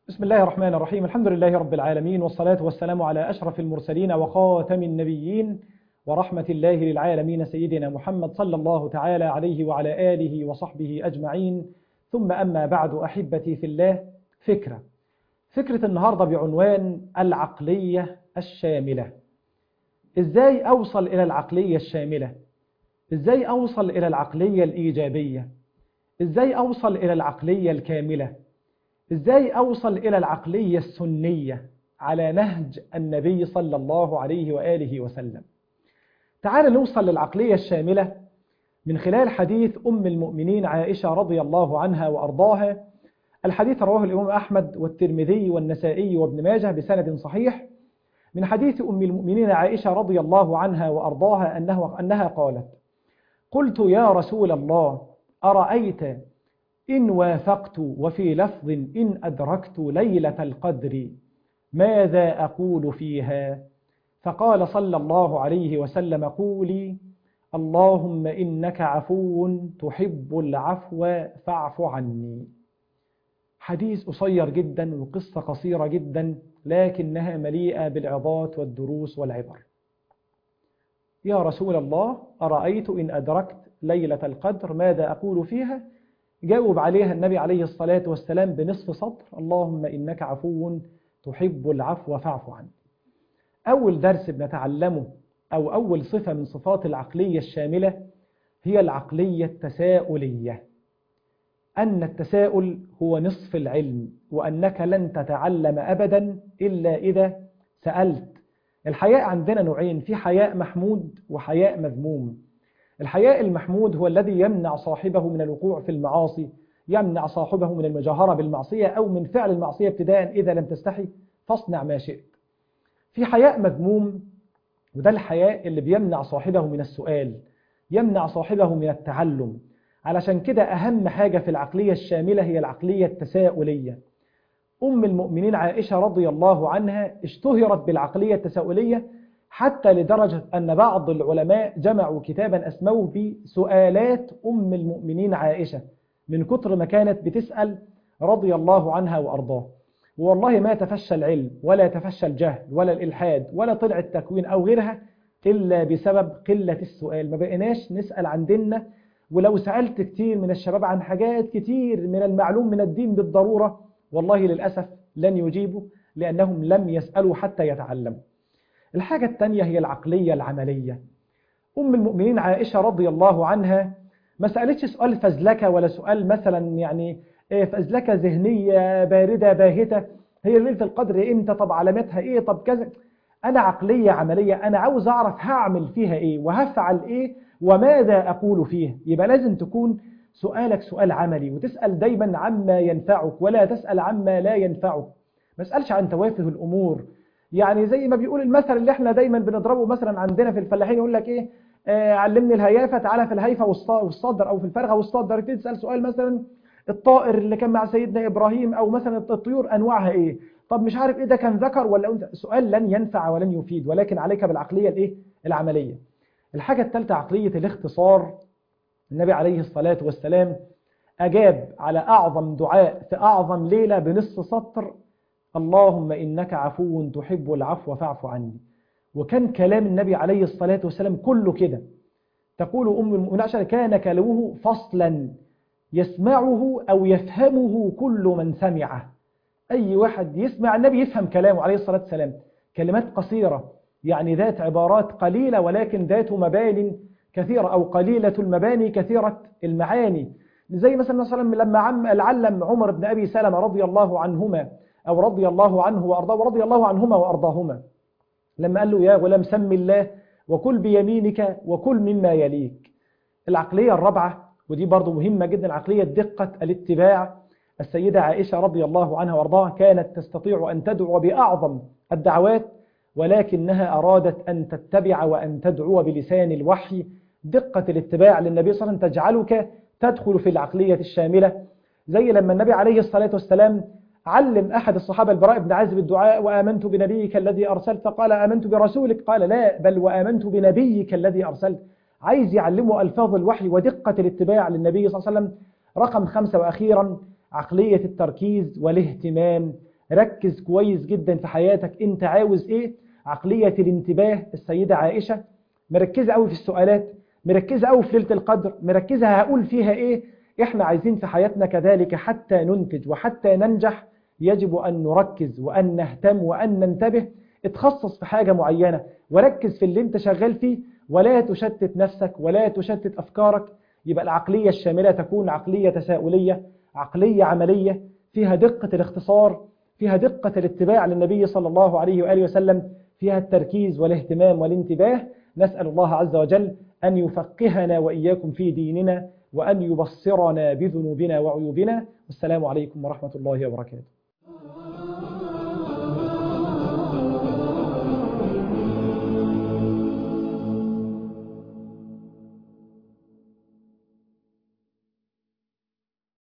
بسم الله الرحمن الرحيم الحمد لله رب العالمين والصلاة والسلام على أشرف المرسلين وخاتم النبيين ورحمة الله للعالمين سيدنا محمد صلى الله تعالى عليه وعلى آله وصحبه أجمعين ثم أما بعد أحبتي في الله فكرة فكرة النهاردة بعنوان العقلية الشاملة إزاي أوصل إلى العقلية الشاملة إزاي أوصل إلى العقلية الإيجابية إزاي أوصل إلى العقلية الكاملة إزاي أوصل إلى العقلية السنية على نهج النبي صلى الله عليه وآله وسلم تعال نوصل للعقلية الشاملة من خلال حديث أم المؤمنين عائشة رضي الله عنها وأرضاها الحديث رواه الإمام أحمد والترمذي والنسائي وابن ماجه بسند صحيح من حديث أم المؤمنين عائشة رضي الله عنها وأرضاها أنه أنها قالت قلت يا رسول الله أرأيت إن وافقت وفي لفظ إن أدركت ليلة القدر ماذا أقول فيها فقال صلى الله عليه وسلم قولي اللهم إنك عفو تحب العفو فاعف عني حديث قصير جدا وقصة قصيرة جدا لكنها مليئة بالعظات والدروس والعبر يا رسول الله أرأيت إن أدركت ليلة القدر ماذا أقول فيها جاوب عليها النبي عليه الصلاة والسلام بنصف سطر اللهم إنك عفو تحب العفو فاعف عني أول درس بنتعلمه أو أول صفة من صفات العقلية الشاملة هي العقلية التساؤلية أن التساؤل هو نصف العلم وأنك لن تتعلم أبدا إلا إذا سألت الحياء عندنا نوعين في حياء محمود وحياء مذموم الحياء المحمود هو الذي يمنع صاحبه من الوقوع في المعاصي يمنع صاحبه من المجاهرة بالمعصية أو من فعل المعصية ابتداء إذا لم تستحي فاصنع ما شئت في حياء مذموم وده الحياء اللي بيمنع صاحبه من السؤال يمنع صاحبه من التعلم علشان كده أهم حاجة في العقلية الشاملة هي العقلية التساؤلية أم المؤمنين عائشة رضي الله عنها اشتهرت بالعقلية التساؤلية حتى لدرجة أن بعض العلماء جمعوا كتابا أسموه بسؤالات أم المؤمنين عائشة من كتر ما كانت بتسأل رضي الله عنها وأرضاه والله ما تفشى العلم ولا تفشى الجهل ولا الإلحاد ولا طلع التكوين أو غيرها إلا بسبب قلة السؤال ما بقيناش نسأل عن ديننا ولو سألت كتير من الشباب عن حاجات كتير من المعلوم من الدين بالضرورة والله للأسف لن يجيبوا لأنهم لم يسألوا حتى يتعلموا الحاجة الثانية هي العقلية العملية أم المؤمنين عائشة رضي الله عنها ما سألتش سؤال فزلكة ولا سؤال مثلا يعني فزلكة ذهنية باردة باهتة هي ليلة القدر امتى طب علامتها ايه طب كذا انا عقلية عملية انا عاوز اعرف هعمل فيها ايه وهفعل ايه وماذا اقول فيه يبقى لازم تكون سؤالك سؤال عملي وتسأل دايما عما ينفعك ولا تسأل عما لا ينفعك ما اسألش عن توافه الامور يعني زي ما بيقول المثل اللي احنا دايما بنضربه مثلا عندنا في الفلاحين يقول لك ايه آه علمني الهيافة تعالى في الهيفة والصدر او في الفرغة والصدر تسأل سؤال مثلا الطائر اللي كان مع سيدنا إبراهيم أو مثلا الطيور أنواعها إيه طب مش عارف إيه ده كان ذكر ولا أنثى سؤال لن ينفع ولن يفيد ولكن عليك بالعقلية الإيه العملية الحاجة الثالثة عقلية الاختصار النبي عليه الصلاة والسلام أجاب على أعظم دعاء في أعظم ليلة بنصف سطر اللهم إنك عفو تحب العفو فاعف عني وكان كلام النبي عليه الصلاة والسلام كله كده تقول أم المؤمنين كان كلامه فصلا يسمعه أو يفهمه كل من سمعه أي واحد يسمع النبي يفهم كلامه عليه الصلاة والسلام كلمات قصيرة يعني ذات عبارات قليلة ولكن ذات مبان كثيرة أو قليلة المباني كثيرة المعاني زي مثلا صلى الله عليه وسلم لما عم العلم عمر بن أبي سلمة رضي الله عنهما أو رضي الله عنه وأرضاه ورضي الله عنهما وأرضاهما لما قال له يا غلام سم الله وكل بيمينك وكل مما يليك العقلية الرابعة ودي برضو مهمة جدا عقلية دقة الاتباع السيدة عائشة رضي الله عنها وارضاها كانت تستطيع أن تدعو بأعظم الدعوات ولكنها أرادت أن تتبع وأن تدعو بلسان الوحي دقة الاتباع للنبي صلى الله عليه وسلم تجعلك تدخل في العقلية الشاملة زي لما النبي عليه الصلاة والسلام علم أحد الصحابة البراء بن عازب الدعاء وآمنت بنبيك الذي أرسلت قال آمنت برسولك قال لا بل وآمنت بنبيك الذي أرسلت عايز يعلمه ألفاظ الوحي ودقة الاتباع للنبي صلى الله عليه وسلم رقم خمسة وأخيرا عقلية التركيز والاهتمام ركز كويس جدا في حياتك انت عاوز ايه عقلية الانتباه السيدة عائشة مركزة قوي في السؤالات مركزة قوي في ليلة القدر مركزة هقول فيها ايه احنا عايزين في حياتنا كذلك حتى ننتج وحتى ننجح يجب أن نركز وأن نهتم وأن ننتبه اتخصص في حاجة معينة وركز في اللي انت شغال فيه ولا تشتت نفسك ولا تشتت أفكارك يبقى العقلية الشاملة تكون عقلية تساؤلية عقلية عملية فيها دقة الاختصار فيها دقة الاتباع للنبي صلى الله عليه وآله وسلم فيها التركيز والاهتمام والانتباه نسأل الله عز وجل أن يفقهنا وإياكم في ديننا وأن يبصرنا بذنوبنا وعيوبنا والسلام عليكم ورحمة الله وبركاته